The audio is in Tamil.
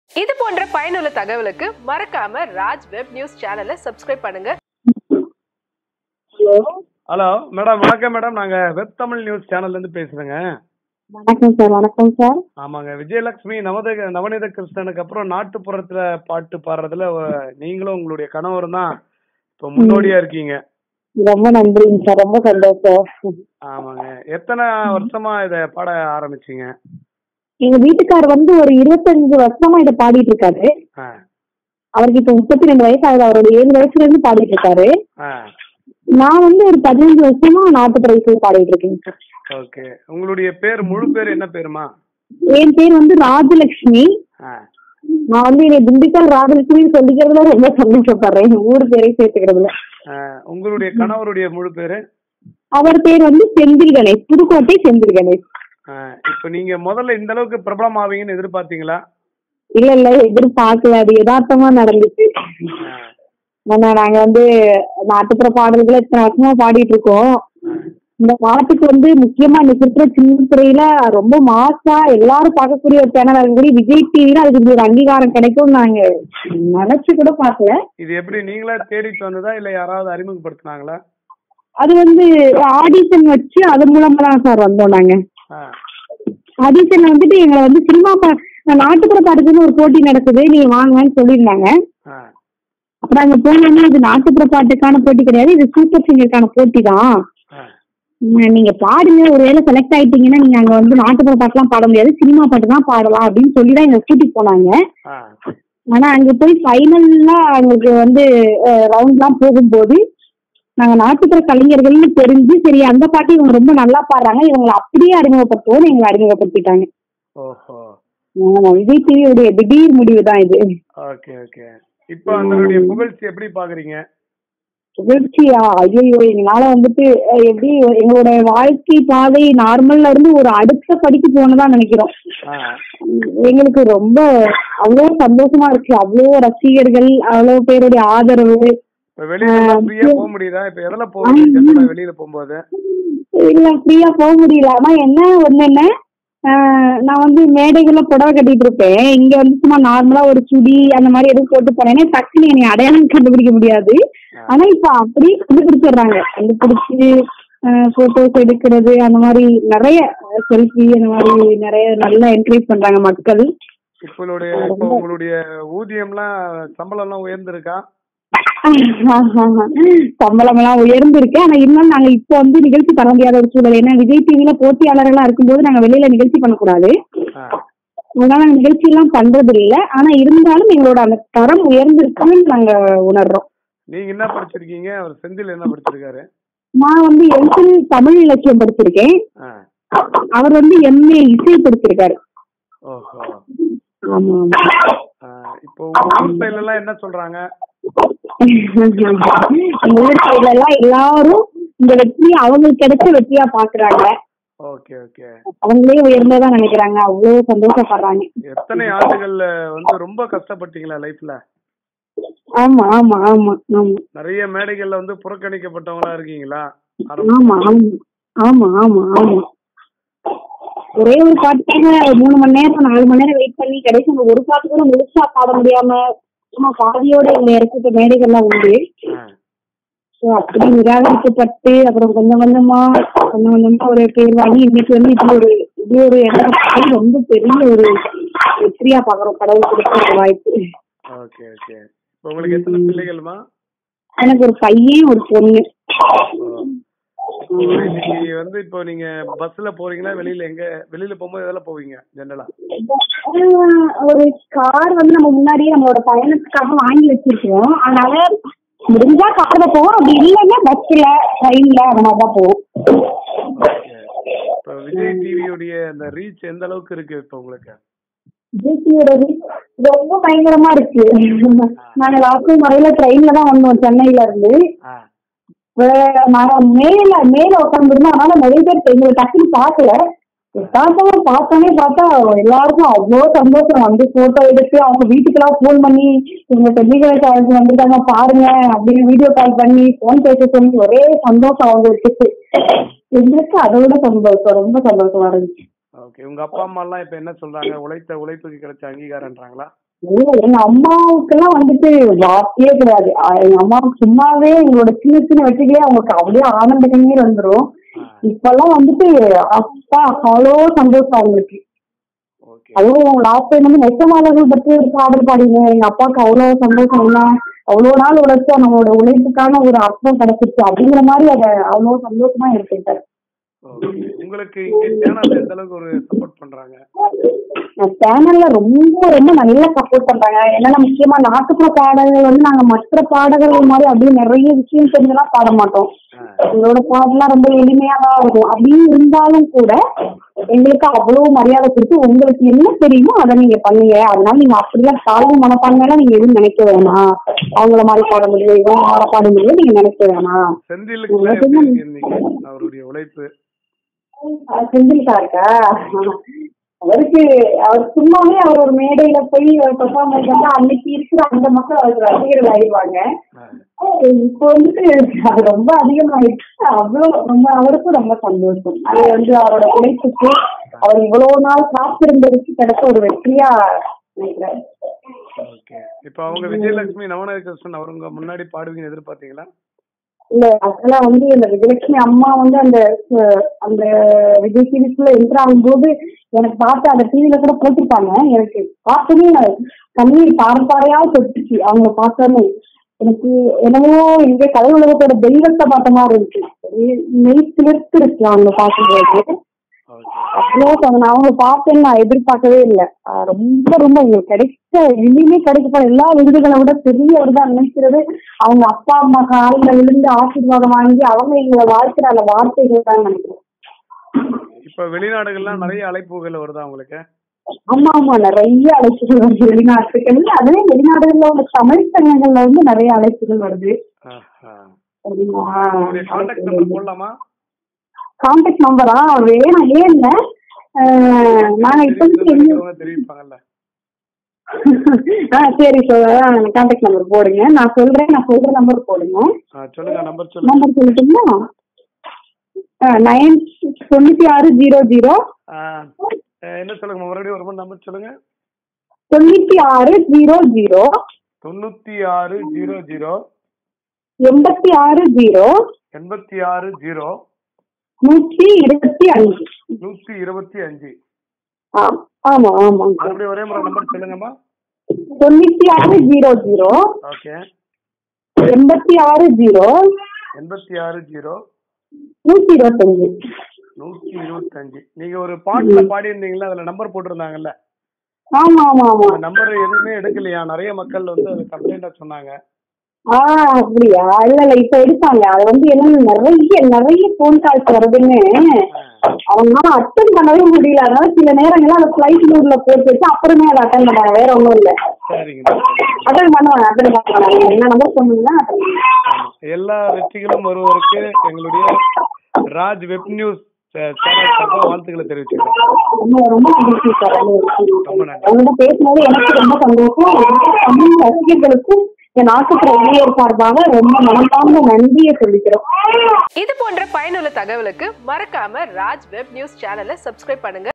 இது போன்ற பயனுள்ள தகவலுக்கு மறக்காம ராஜ் வெப் நியூஸ் சேனலை சப்ஸ்கிரைப் பண்ணுங்க ஹலோ ஹலோ மேடம் வணக்கம் மேடம் நாங்க வெப் தமிழ் நியூஸ் சேனல்ல இருந்து பேசுறேங்க வணக்கம் சார் வணக்கம் சார் ஆமாங்க விஜயலட்சுமி நவத நவநீத கிருஷ்ணனுக்கு அப்புறம் நாட்டுப்புறத்துல பாட்டு பாடுறதுல அஹ், நீங்களும் உங்களுடைய கணவரும் தான் இப்போ முன்னோடியா இருக்கீங்க ரொம்ப நன்றிங்க சார் ரொம்ப சந்தோஷம் ஆமாங்க எத்தனை வருஷமா இத பாட ஆரம்பிச்சீங்க எங்க வீட்டுக்கார் வந்து ஒரு இருபத்தஞ்சு வருஷமா இதை பாடிட்டு இருக்காரு ஆ அவருக்கு இப்ப முப்பத்தி ரெண்டு வயசு ஆகுது அவரோட ஏழு வயசுல இருந்து பாடிட்டு இருக்காரு ஆ நான் வந்து ஒரு பதினஞ்சு வருஷமா நாட்டுப்புற இசை பாடிட்டு இருக்கேங்க சார் ஓகே உங்களுடைய பேர் முழு பேர் என்ன பேருமா என் பேர் வந்து ராஜலட்சுமி ஆ நான் வந்து என்னை திண்டுக்கல் ராஜலட்சுமின்னு சொல்லிக்கிறதுல ரொம்ப சந்தோஷப்படுறேன் எங்க ஊர் பேரை சேர்த்துக்கிறதுல ஆ, உங்களுடைய கணவருடைய முழு பேரு அவர் பேர் வந்து செந்தில் கணேஷ் புதுக்கோட்டை செந்தில் கணேஷ் ஆ, இப்போ நீங்க முதல்ல இந்த அளவுக்கு பிரபலம் ஆவீங்கன்னு எதிர்பார்த்தீங்களா இல்ல இல்ல எதிர்பார்க்கல அது யதார்த்தமா நடந்துச்சு ஆ, ஆனா நாங்க வந்து நாட்டுப்புற பாடல்களை இத்தனை வருஷமா பாடிட்டு இருக்கோம் இந்த பாட்டுக்கு வந்து முக்கியமா இன்னைக்கு இருக்கிற சின்ன துறையில ரொம்ப மாசா எல்லாரும் பார்க்கக்கூடிய ஒரு சேனல் இருக்கக்கூடிய விஜய் டிவில அதுக்கு இப்படி ஒரு அங்கீகாரம் கிடைக்கும் நாங்க நினைச்சு கூட பார்க்கல இது எப்படி நீங்களா தேடிட்டு வந்ததா இல்ல யாராவது அறிமுகப்படுத்தினாங்களா அது வந்து ஆடிஷன் வச்சு அது மூலமா தான் சார் வந்தோம் நாங்க ஆ ஆடிஷன்ல வந்துட்டு எங்களை வந்து சினிமா பா நாட்டுப்புற பாட்டுக்குன்னு ஒரு போட்டி நடக்குது நீங்க வாங்கன்னு சொல்லியிருந்தாங்க ஆ அப்புறம் அங்க போனோம்னா இது நாட்டுப்புற பாட்டுக்கான போட்டி கிடையாது இது சூப்பர் சிங்கருக்கான போட்டி தான் ஆ உம், நீங்க பாடுங்க ஒருவேளை செலக்ட் ஆயிட்டீங்கன்னா நீங்க அங்க வந்து நாட்டுப்புற பாட்டுலாம் பாட முடியாது சினிமா பாட்டு தான் பாடலாம் அப்படின்னு சொல்லி தான் எங்களை கூட்டிட்டு போனாங்க ஆ ஆனா அங்க போய் ஃபைனல்லா எங்களுக்கு வந்து ரவுண்ட்லாம் போகும்போது நாங்க நாட்டுப்புற கலைஞர்கள்னு தெரிஞ்சு சரி அந்த பாட்டு இவங்க ரொம்ப நல்லா பாடுறாங்க இவங்களை அப்படியே அறிமுகப்படுத்துவோம் எங்களை அறிமுகப்படுத்திட்டாங்க ஓஹோ ஆமா, விஜய் டிவியோடைய திடீர் முடிவு தான் இது ஓகே ஓகே இப்போ அதனுடைய புகழ்ச்சி எப்படி பாக்குறீங்க புகழ்ச்சியா ஐயோ எங்களால வந்துட்டு அஹ், எப்படி எங்களோட வாழ்க்கை பாதை நார்மல்ல இருந்து ஒரு அடுத்த படிக்கு போனதா நினைக்கிறோம் ஆ எங்களுக்கு ரொம்ப அவ்வளோ சந்தோஷமா இருக்கு அவ்வளோ ரசிகர்கள் அவ்வளோ பேருடைய ஆதரவு இப்போ வெளியில ஃப்ரீயா போக முடியுதா இப்போ எதுல போவீங்க general ஆ வெளியில போகும்போது இல்ல ஃப்ரீயா போக முடியல ஆனா என்ன ஒண்ணு என்ன ஆஹ் நான் வந்து மேடைகள்ல புடவை கட்டிட்டு இருப்பேன் இங்க வந்து சும்மா நார்மலா ஒரு சுடி அந்த மாதிரி எதுவும் போட்டு போனேன்னா டக்குன்னு என்னை அடையாளம் கண்டுபிடிக்க முடியாது ஆனா இப்ப அப்படியே கண்டுபிடிச்சிடுறாங்க கண்டுபிடிச்சு போட்டோஸ் எடுக்கிறது அந்த மாதிரி நிறைய செல்ஃபி அந்த மாதிரி நிறைய நல்லா என்கரேஜ் பண்றாங்க மக்கள் இப்போ உங்களுடைய இப்போ உங்களுடைய ஊதியம்லாம் சம்பளம் எல்லாம் உயர்ந்திருக்கா சம்பளம் எல்லாம் உயர்ந்திருக்கு ஆனா இன்னும் நாங்க இப்போ வந்து நிகழ்ச்சி தர முடியாத ஒரு சூழல் ஏன்னா விஜய் டிவில போட்டியாளர்களா இருக்கும்போது நாங்க வெளியில நிகழ்ச்சி பண்ணக்கூடாது ஆ அதனால நாங்க நிகழ்ச்சி எல்லாம் பண்றது இல்ல ஆனா இருந்தாலும் எங்களோட அந்த தரம் உயர்ந்திருக்குன்னு நாங்க உணர்றோம் நீங்க என்ன படிச்சிருக்கீங்க அவர் செந்தில் என்ன படிச்சிருக்காரு நான் வந்து எம்ஃபில் தமிழ் இலக்கியம் படிச்சிருக்கேன் ஆ அவர் வந்து எம்ஏ இசை படிச்சிருக்காரு ஓஹோ ஆமா ஆமா ஆ, இப்போ உங்க ஊர் சைடுல எல்லாம் என்ன சொல்றாங்க எங்க ஊர் சைடுல எல்லாம் எல்லாரும் இந்த வெற்றி அவங்களுக்கு கிடைச்ச வெற்றியா பாக்குறாங்க ஓகே ஓகே அவங்களே உயர்ந்ததா நினைக்கிறாங்க அவ்வளவு சந்தோஷப்படுறாங்க எத்தனை ஆண்டுகள்ல வந்து ரொம்ப கஷ்டப்பட்டீங்களா லைஃப்ல ஆமா ஆமா ஆமா ஆமா நிறைய மேடைகள்ல வந்து புறக்கணிக்கப்பட்டவங்களா இருக்கீங்களா ஆமா ஆமா ஆமா ஆமா ஆமா ஒரே ஒரு பாட்டுக்காக மூணு மணி நேரம் நாலு மணி நேரம் வெயிட் பண்ணி கடைசி அந்த ஒரு பாட்டு கூட முழுசா பாட முடியாம சும்மா பாதியோட எங்களை இறக்கிட்ட மேடைகள்லாம் உண்டு ஆ. ஸோ அப்படி நிராகரிக்கப்பட்டு அப்புறம் கொஞ்சம் கொஞ்சமா கொஞ்சம் கொஞ்சமா ஒரு பேர் வாங்கி இன்னைக்கு வந்து இப்படி ஒரு இப்படி ஒரு இடம் கிடைச்சது ரொம்ப பெரிய ஒரு வெற்றியா பாக்குறோம் கடவுள் கொடுத்த ஒரு வாய்ப்பு ஓகே ஓகே இப்போ உங்களுக்கு எத்தனை பிள்ளைகளுமா எனக்கு ஒரு பையன் ஒரு பொண்ணு இப்போ இன்னைக்கு வந்து இப்போ நீங்க பஸ்ல போறீங்களா வெளியில எங்க வெளியில போகும்போது எதில் போவீங்க ஜெனரலா ஆஹ் ஒரு கார் வந்து நம்ம முன்னாடியே நம்மளோட பயணத்துக்காக வாங்கி வச்சிருக்கோம் அதனால முடிஞ்சா கார்ல போவோம் அப்படி இல்லைன்னா பஸ்ல ட்ரெயின்ல அந்த மாதிரி தான் போவோம் ஓகே இப்போ விஜய் டிவியுடைய அந்த ரீச் எந்த அளவுக்கு இருக்கு இப்போ உங்களுக்கு ஜிடியோட ரொம்ப பயங்கரமா இருக்கு நாங்க லாஸ்ட் முறையில ட்ரெயின்ல தான் வந்தோம் சென்னையில இருந்து ஆ வே- நாங்க மேல மேல உட்காந்துருந்தோம் அதனால நிறைய பேர் எங்களை டக்குன்னு பார்க்கல பார்த்தோம் பார்த்தோன்னே பார்த்தா எல்லாருக்கும் அவ்வளோ சந்தோஷம் வந்து போட்டோ எடுத்து அவங்க வீட்டுக்கெல்லாம் ஃபோன் பண்ணி எங்க பெண்ணிகள் காலேஜ் வந்திருக்காங்க பாருங்க அப்படின்னு வீடியோ கால் பண்ணி ஃபோன் பேச சொல்லி ஒரே சந்தோஷம் அவங்க இருக்கு எங்களுக்கு அதோட சந்தோஷம் ரொம்ப சந்தோஷமா இருந்துச்சு ஓகே உங்க அப்பா அம்மா எல்லாம் இப்ப என்ன சொல்றாங்க உழைத்த உழைப்புக்கு கிடைச்ச அங்கீகாரம்ன்றாங்களா இல்ல, எங்க அம்மாவுக்கெல்லாம் வந்துட்டு வார்த்தையே கிடையாது அஹ் எங்க அம்மாவுக்கு சும்மாவே எங்களோட சின்ன சின்ன வெற்றிகளே அவங்களுக்கு அப்படியே ஆனந்த கண்ணீர் வந்துரும் இப்பெல்லாம் வந்துட்டு அப்பா அவ்வளோ சந்தோஷம் அவங்களுக்கு ஓகே அதுவும் லாஸ்ட் டைம் வந்து நெசமாளர்கள் பற்றி ஒரு பாடல் பாடிங்க எங்க அப்பாவுக்கு அவ்வளவு சந்தோஷம் என்ன அவ்வளவு நாள் உழைச்சா நம்மளோட உழைப்புக்கான ஒரு அர்த்தம் கிடைச்சிச்சு அப்படிங்கிற மாதிரி அதை அவ்வளவு சந்தோஷமா எடுத்துக்கிட்டாரு ஓகே உங்களுக்கு இங்க சேனல் எந்த அளவுக்கு ஒரு சப்போர்ட் பண்றாங்க சேனல்ல ரொம்ப ரொம்ப நல்லா சப்போர்ட் பண்றாங்க என்னன்னா முக்கியமா நாட்டுப்புற பாடல்கள் வந்து நாங்க மற்ற பாடல்கள் மாதிரி அப்படியே நிறைய விஷயம் தெரிஞ்செல்லாம் பாட மாட்டோம் எங்களோட பாடலாம் ரொம்ப எளிமையா தான் இருக்கும் அப்படின்னு இருந்தாலும் கூட எங்களுக்கு அவ்வளவு மரியாதை கொடுத்து உங்களுக்கு என்ன தெரியுமோ அதை நீங்க பண்ணுங்க அதனால நீங்க அப்படிலாம் தாழ்வு மனப்பான்மையெல்லாம் நீங்க எதுவும் நினைக்க வேணாம் அவங்கள மாதிரி பாட முடியும் இவங்க மாதிரி பாட முடியும் நீங்க நினைக்க வேணாம் செந்திலுக்கு எப்படி இருக்கு இன்னைக்கு அவருடைய உழைப்பு செஞ்சுட்டா இருக்கா அவருக்கு அவர் சும்மாவே அவர் ஒரு மேடையில போய் ஒரு பெர்ஃபார்மன்ஸ் பண்ணா அன்னைக்கு இருக்கிற அந்த மக்கள் அவருக்கு ரசிகர்கள் ஆயிடுவாங்க இப்போ வந்துட்டு அது ரொம்ப அதிகமாயிடுச்சு அவ்வளவு ரொம்ப அவருக்கும் ரொம்ப சந்தோஷம் அது வந்து அவரோட உழைப்புக்கு அவர் இவ்வளவு நாள் காத்திருந்ததுக்கு கிடைச்ச ஒரு வெற்றியா நினைக்கிறாரு ஓகே இப்போ அவங்க விஜயலட்சுமி நவநீத கிருஷ்ணன் அவங்க முன்னாடி பாடுவீங்கன்னு எதிர்பார்த்தீங்களா இல்ல அதெல்லாம் வந்து இந்த விஜயலட்சுமி அம்மா வந்து அந்த அஹ், அந்த விஜய் டிவிக்குள்ள என்டர் ஆகும்போது எனக்கு பார்த்து அந்த டிவில கூட போட்டிருப்பாங்க எனக்கு பார்த்தோன்னே கண்ணீர் பாறை பாறையா சொட்டுச்சு அவங்க பார்த்தோன்னே எனக்கு என்னவோ இங்க கலை உலகத்தோட தெய்வத்தை பார்த்த மாதிரி இருந்துச்சு அப்படியே மெய் சிலிர்த்து இருக்கு அவங்க பார்க்கும்போது ஓகே அவ்வளோ சொன்ன அவங்க பார்த்தேன்னு நான் எதிர்பார்க்கவே இல்லை ஆஹ் ரொம்ப ரொம்ப எங்களுக்கு கிடைச்ச இனிமே கிடைக்கப்ப எல்லா விருதுகளை விட பெரிய விருதா நினைக்கிறது அவங்க அப்பா அம்மா காலில் விழுந்து ஆசீர்வாதம் வாங்கி அவங்க எங்களை வாழ்க்கிற அந்த வார்த்தைகள் தான் நினைக்கிறேன் இப்போ வெளிநாடுகள்லாம் நிறைய அழைப்புகள் வருதா உங்களுக்கு ஆமா ஆமா நிறைய அழைப்புகள் வருது வெளிநாட்டுக்கு இல்ல அதுவே வெளிநாடுகள்ல உள்ள தமிழ் சங்கங்கள்ல வந்து நிறைய அழைப்புகள் வருது ஆஹா. உங்களுடைய கான்டாக்ட் நம்பர் போடலாமா கான்டாக்ட் நம்பரா வேணாம் ஏன் இல்ல ஆஹ் நாங்க இப்போதைக்கு எங்க தெரிவிக்கிறவங்க தெரிவிப்பாங்கல்ல ஆ சரி சார் கான்டாக்ட் நம்பர் போடுங்க நான் சொல்றேன் நான் சொல்ற நம்பர் போடுங்க ஆ, சொல்லுங்க நம்பர் சொல்லுங்க நம்பர் சொல்லட்டுங்களா நைன் தொண்ணூத்தி ஆறு ஜீரோ ஜீரோ ஆ, என்ன சொல்லுங்க மறுபடியும் ஒரு நம்பர் சொல்லுங்க தொண்ணூத்தி ஆறு ஜீரோ ஜீரோ தொண்ணூத்தி ஆறு ஜீரோ ஜீரோ எண்பத்தி ஆறு ஜீரோ எண்பத்தி ஆறு ஜீரோ நூற்றி இருபத்தி அஞ்சு நூத்தி இருபத்தி அஞ்சு ஆ ஆமா ஆமாங்க மறுபடியும் ஒரே முறை நம்பர் சொல்லுங்கம்மா தொண்ணூத்தி ஆறு ஜீரோ ஜீரோ ஓகே எண்பத்தி ஆறு ஜீரோ எண்பத்தி ஆறு ஜீரோ நூத்தி இருபத்தஞ்சு நூத்தி இருபத்தஞ்சு நீங்க ஒரு பாட்டுல பாடி இருந்தீங்களா அதுல நம்பர் போட்டிருந்தாங்கல்ல ஆமா ஆமா ஆமா அந்த நம்பர் எதுவுமே எடுக்கலையா நிறைய மக்கள் வந்து அது கம்ப்ளைண்டா சொன்னாங்க ஆ அப்படியா இல்ல இல்ல இப்ப எடுப்பாங்க அது வந்து என்னன்னு நிறைய நிறைய போன் கால்ஸ் வருதுன்னு அவங்களால அட்டன் பண்ணவே முடியல அதனால சில நேரங்கள்ல அந்த ஃபிளைட் மூட்ல போட்டு வச்சு அப்புறமே அதை அட்டன் பண்ணாங்க வேற ஒண்ணும் இல்ல சரிங்க அட்டன் பண்ணுவாங்க அட்டன் பண்ணுவாங்க என்ன நம்பர் சொன்னீங்கன்னா attend பண்ணுவாங்க. ஆமா. எல்லா வெற்றிகளும் வருவதற்கு எங்களுடைய ராஜ் வெப் நியூஸ் சேனல் சார்பாக வாழ்த்துக்களை தெரிவிச்சுக்கிறேன் ரொம்ப ரொம்ப மகிழ்ச்சி சார் ரொம்ப நன்றி. உங்கள்கிட்ட பேசுனது எனக்கு ரொம்ப சந்தோஷம் என்னோட தமிழ் ரசிகர்களுக்கும் என் நாட்டுப்புற ஊழியர் சார்பாக ரொம்ப மனமார்ந்த நன்றியை சொல்லிக்கிறோம் இது போன்ற பயனுள்ள தகவலுக்கு மறக்காம ராஜ் வெப் நியூஸ் சேனலை சப்ஸ்கிரைப் பண்ணுங்க